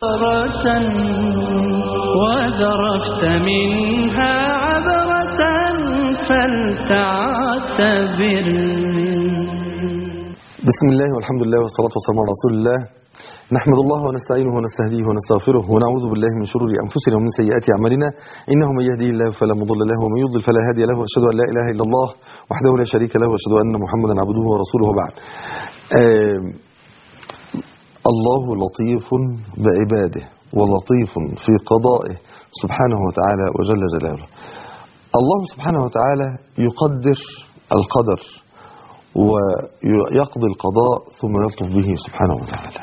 عبرة وذرفت منها عبرة فلتعتبر بسم الله والحمد لله والصلاة والسلام على رسول الله نحمد الله ونستعينه ونستهديه ونستغفره ونعوذ بالله من شرور أنفسنا ومن سيئات أعمالنا إنه من يهديه الله فلا مضل له ومن يضلل فلا هادي له وأشهد أن لا إله إلا الله وحده لا شريك له وأشهد أن محمدا عبده ورسوله وبعد آم، الله لطيف بعباده ولطيف في قضائه سبحانه وتعالى وجل جلاله الله سبحانه وتعالى يقدر القدر ويقضي القضاء ثم يلطف به سبحانه وتعالى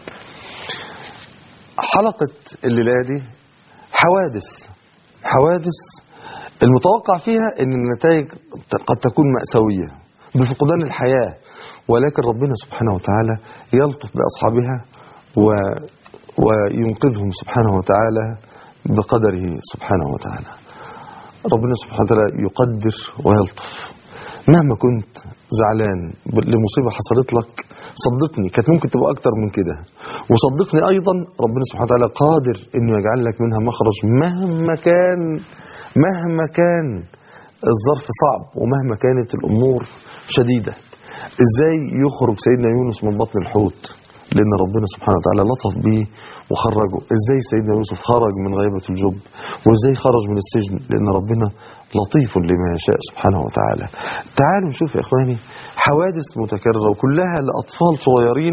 حلقة الليلة دي حوادث حوادث المتوقع فيها ان النتائج قد تكون مأساوية بفقدان الحياة ولكن ربنا سبحانه وتعالى يلطف بأصحابها و وينقذهم سبحانه وتعالى بقدره سبحانه وتعالى ربنا سبحانه وتعالى يقدر ويلطف مهما كنت زعلان لمصيبة حصلت لك صدقني كانت ممكن تبقى أكتر من كده وصدقني أيضا ربنا سبحانه وتعالى قادر أنه يجعل لك منها مخرج مهما كان مهما كان الظرف صعب ومهما كانت الأمور شديدة إزاي يخرج سيدنا يونس من بطن الحوت لأن ربنا سبحانه وتعالى لطف به وخرجه إزاي سيدنا يوسف خرج من غيبة الجب وإزاي خرج من السجن لأن ربنا لطيف لما يشاء سبحانه وتعالى تعالوا نشوف يا إخواني حوادث متكررة وكلها لأطفال صغيرين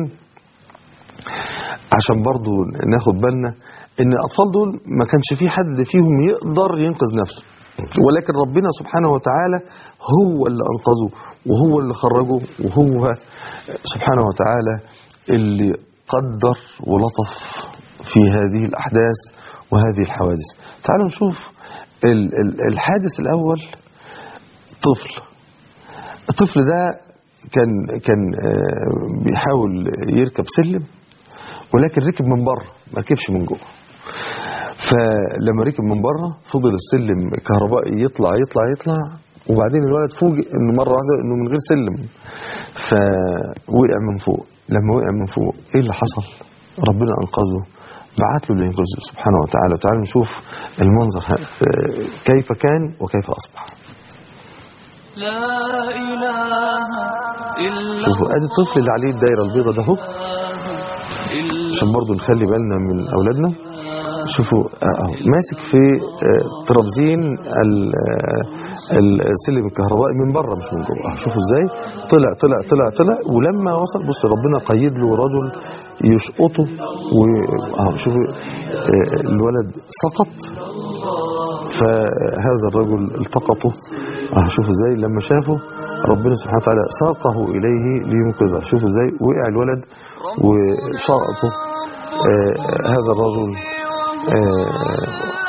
عشان برضو ناخد بالنا ان الاطفال دول ما كانش في حد فيهم يقدر ينقذ نفسه ولكن ربنا سبحانه وتعالى هو اللي انقذه وهو اللي خرجه وهو سبحانه وتعالى اللي قدر ولطف في هذه الاحداث وهذه الحوادث تعالوا نشوف ال- ال- الحادث الاول طفل الطفل ده كان كان آه، بيحاول يركب سلم ولكن ركب من بره ما ركبش من جوه فلما ركب من بره فضل السلم الكهربائي يطلع يطلع يطلع وبعدين الولد فوجئ انه مره واحده انه من غير سلم فوقع من فوق لما وقع من فوق ايه اللي حصل ربنا انقذه بعت له اللي ينقذه سبحانه وتعالى تعالوا نشوف المنظر ه- كيف كان وكيف اصبح لا إله إلا شوفوا ادي الطفل اللي عليه الدايره البيضاء ده اهو إلا عشان برضو نخلي بالنا من اولادنا شوفوا آه، أهو ماسك في آه، ترابزين ال- آه، السلم الكهربائي من بره مش من جوه أهو شوفوا ازاي طلع طلع طلع طلع ولما وصل بص ربنا قيد له رجل يشقطه واهو شوفوا آه، الولد سقط فهذا الرجل التقطه اهو شوفوا ازاي لما شافه ربنا سبحانه وتعالى ساقه اليه لينقذه شوفوا ازاي وقع الولد وشقطه آه هذا الرجل آه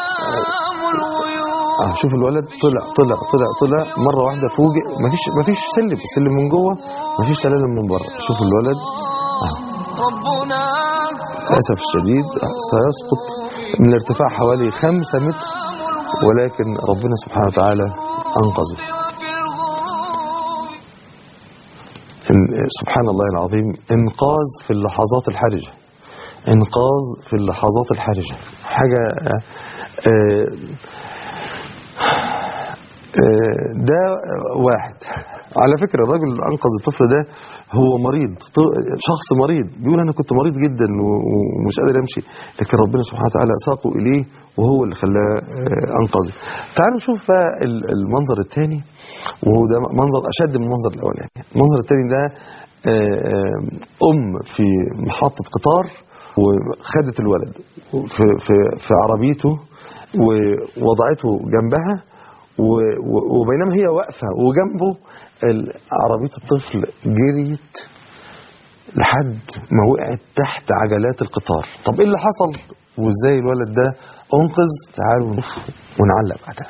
آه شوف الولد طلع طلع طلع طلع مره واحده فوجئ مفيش مفيش سلم السلم من جوه مفيش سلالم من بره شوف الولد آه. ربنا للاسف الشديد آه، سيسقط من ارتفاع حوالي خمسة متر ولكن ربنا سبحانه وتعالى انقذه في الغروب إن- سبحان الله العظيم انقاذ في اللحظات الحرجة انقاذ في اللحظات الحرجة حاجة آه، آه، آه، ده واحد على فكرة الراجل اللي أنقذ الطفل ده هو مريض ط- شخص مريض بيقول أنا كنت مريض جدا و- ومش قادر أمشي لكن ربنا سبحانه وتعالى ساقه إليه وهو اللي خلاه آه، أنقذه تعالوا نشوف بقى ال- المنظر الثاني وهو ده منظر أشد من المنظر الأولاني المنظر الثاني ده آه، آه، أم في محطة قطار وخدت الولد في, في, في عربيته ووضعته جنبها و- و- وبينما هي واقفة وجنبه ال- عربية الطفل جريت لحد ما وقعت تحت عجلات القطار طب ايه اللي حصل وازاي الولد ده انقذ تعالوا نشوف ونعلق بعدها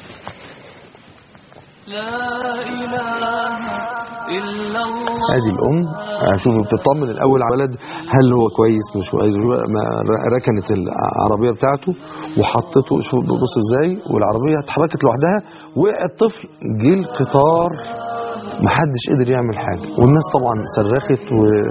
لا إله إلا الله ادي الام شوف بتطمن الاول على الولد هل هو كويس مش كويس ما ركنت العربيه بتاعته وحطته شوف بص ازاي والعربيه اتحركت لوحدها وقع الطفل جه القطار محدش قدر يعمل حاجه والناس طبعا صرخت و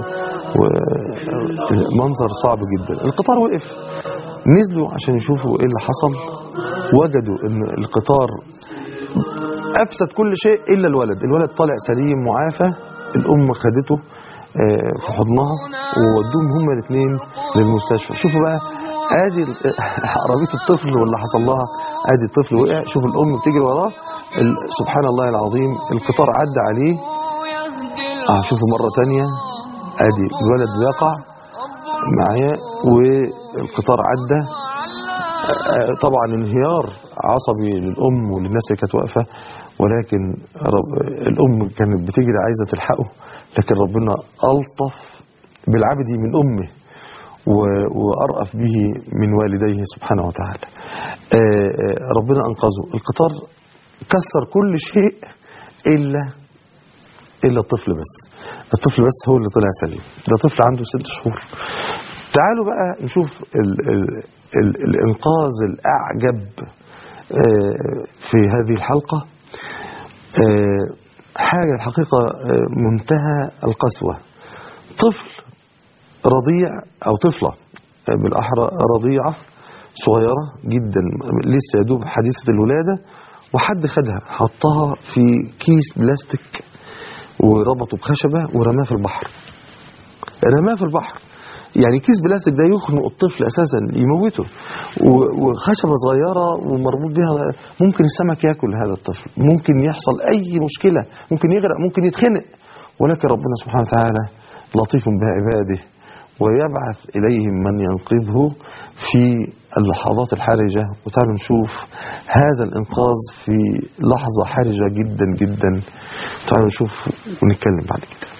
ومنظر صعب جدا القطار وقف نزلوا عشان يشوفوا ايه اللي حصل وجدوا ان القطار افسد كل شيء الا الولد الولد طالع سليم معافى الام خدته آه، في حضنها وودوهم هما الاثنين للمستشفى شوفوا بقى ادي ال- عربيه الطفل واللي حصل لها ادي الطفل وقع شوف الام بتجري وراه ال- سبحان الله العظيم القطار عدى عليه اه شوفوا مره تانية ادي الولد بيقع معايا والقطار عدى آه، طبعا انهيار عصبي للام وللناس اللي كانت واقفه ولكن رب الام كانت بتجري عايزه تلحقه لكن ربنا الطف بالعبد من امه و- وارأف به من والديه سبحانه وتعالى آه، آه، ربنا انقذه القطار كسر كل شيء الا الا الطفل بس الطفل بس هو اللي طلع سليم ده طفل عنده ست شهور تعالوا بقى نشوف ال ال ال الانقاذ الاعجب آه، في هذه الحلقه آه، حاجه الحقيقه آه، منتهى القسوه طفل رضيع او طفله آه، بالاحرى رضيعه صغيره جدا لسه يا دوب حديثه الولاده وحد خدها حطها في كيس بلاستيك وربطه بخشبه ورماه في البحر رماه في البحر يعني كيس بلاستيك ده يخنق الطفل اساسا يموته و- وخشبه صغيره ومربوط بها ممكن السمك ياكل هذا الطفل ممكن يحصل اي مشكله ممكن يغرق ممكن يتخنق ولكن ربنا سبحانه وتعالى لطيف بعباده ويبعث اليهم من ينقذه في اللحظات الحرجه وتعالوا نشوف هذا الانقاذ في لحظه حرجه جدا جدا تعالوا نشوف ونتكلم بعد كده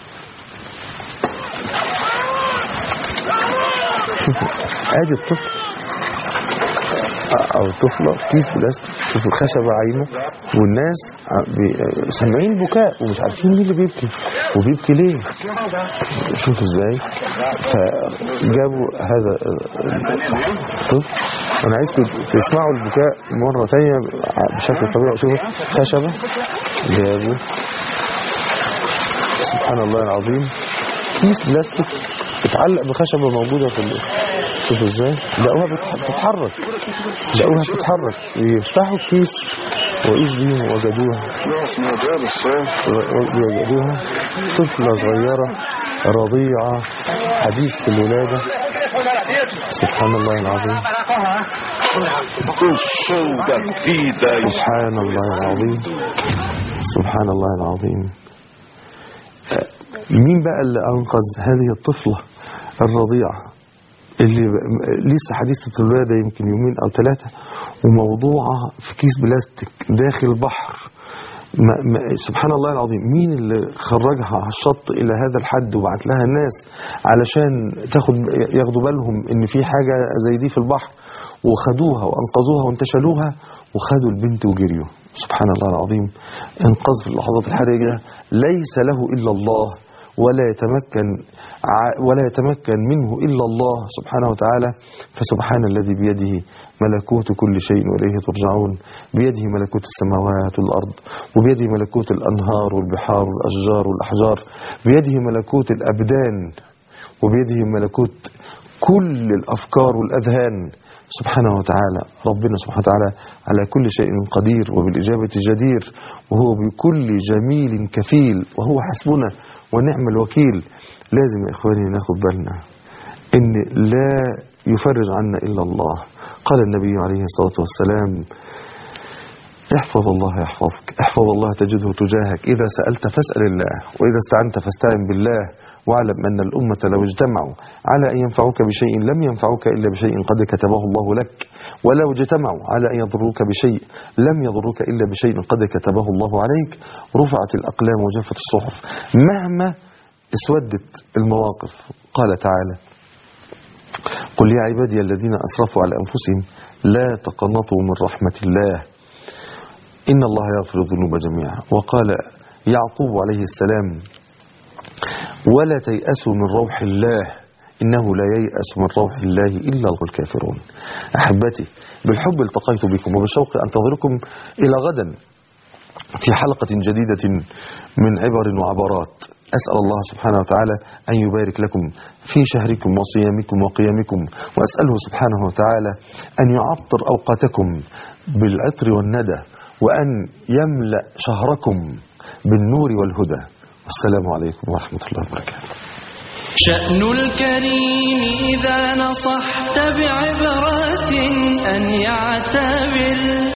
شوفوا ادي الطفل او الطفله كيس بلاستيك شوفوا الخشبه عايمه والناس ع- بي- سامعين بكاء ومش عارفين مين اللي بيبكي وبيبكي ليه شوفوا ازاي فجابوا هذا الطفل انا عايزكم تسمعوا البكاء مره ثانيه بشكل طبيعي شوفوا خشبه جابوا سبحان الله العظيم كيس بلاستيك اتعلق بخشبه موجوده في ال... شوفوا ازاي لقوها بتح- بتتحرك لقوها بتتحرك يفتحوا الكيس واذ بيهم وجدوها وجدوها طفله صغيره رضيعه حديثه الولاده سبحان الله العظيم da vida سبحان الله العظيم سبحان الله العظيم آه، مين بقى اللي أنقذ هذه الطفلة الرضيعة اللي ب- لسه حديثة الولادة يمكن يومين أو ثلاثة وموضوعة في كيس بلاستيك داخل البحر ما ما سبحان الله العظيم مين اللي خرجها على الشط الى هذا الحد وبعت لها الناس علشان تاخد ياخدوا بالهم ان في حاجه زي دي في البحر وخدوها وانقذوها وانتشلوها وخدوا البنت وجريوا سبحان الله العظيم انقاذ في اللحظات الحرجه ليس له الا الله ولا يتمكن ع- ولا يتمكن منه الا الله سبحانه وتعالى فسبحان الذي بيده ملكوت كل شيء واليه ترجعون بيده ملكوت السماوات والارض وبيده ملكوت الانهار والبحار والاشجار والاحجار بيده ملكوت الابدان وبيده ملكوت كل الافكار والاذهان سبحانه وتعالى ربنا سبحانه وتعالى على كل شيء قدير وبالاجابه جدير وهو بكل جميل كفيل وهو حسبنا ونعم الوكيل لازم يا اخواني ناخد بالنا ان لا يفرج عنا الا الله قال النبي عليه الصلاه والسلام احفظ الله يحفظك احفظ الله تجده تجاهك إذا سألت فاسأل الله وإذا استعنت فاستعن بالله واعلم أن الأمة لو اجتمعوا على أن ينفعوك بشيء لم ينفعوك إلا بشيء قد كتبه الله لك ولو اجتمعوا على أن يضروك بشيء لم يضروك إلا بشيء قد كتبه الله عليك رفعت الأقلام وجفت الصحف مهما اسودت المواقف قال تعالى قل يا عبادي الذين أسرفوا على أنفسهم لا تقنطوا من رحمة الله إن الله يغفر الذنوب جميعا وقال يعقوب عليه السلام ولا تيأسوا من روح الله إنه لا ييأس من روح الله إلا الكافرون أحبتي بالحب التقيت بكم وبالشوق أنتظركم إلى غدا في حلقة جديدة من عبر وعبرات أسأل الله سبحانه وتعالى أن يبارك لكم في شهركم وصيامكم وقيامكم وأسأله سبحانه وتعالى أن يعطر أوقاتكم بالعطر والندى وأن يملأ شهركم بالنور والهدى والسلام عليكم ورحمة الله وبركاته شأن الكريم إذا نصحت بعبرة أن يعتبر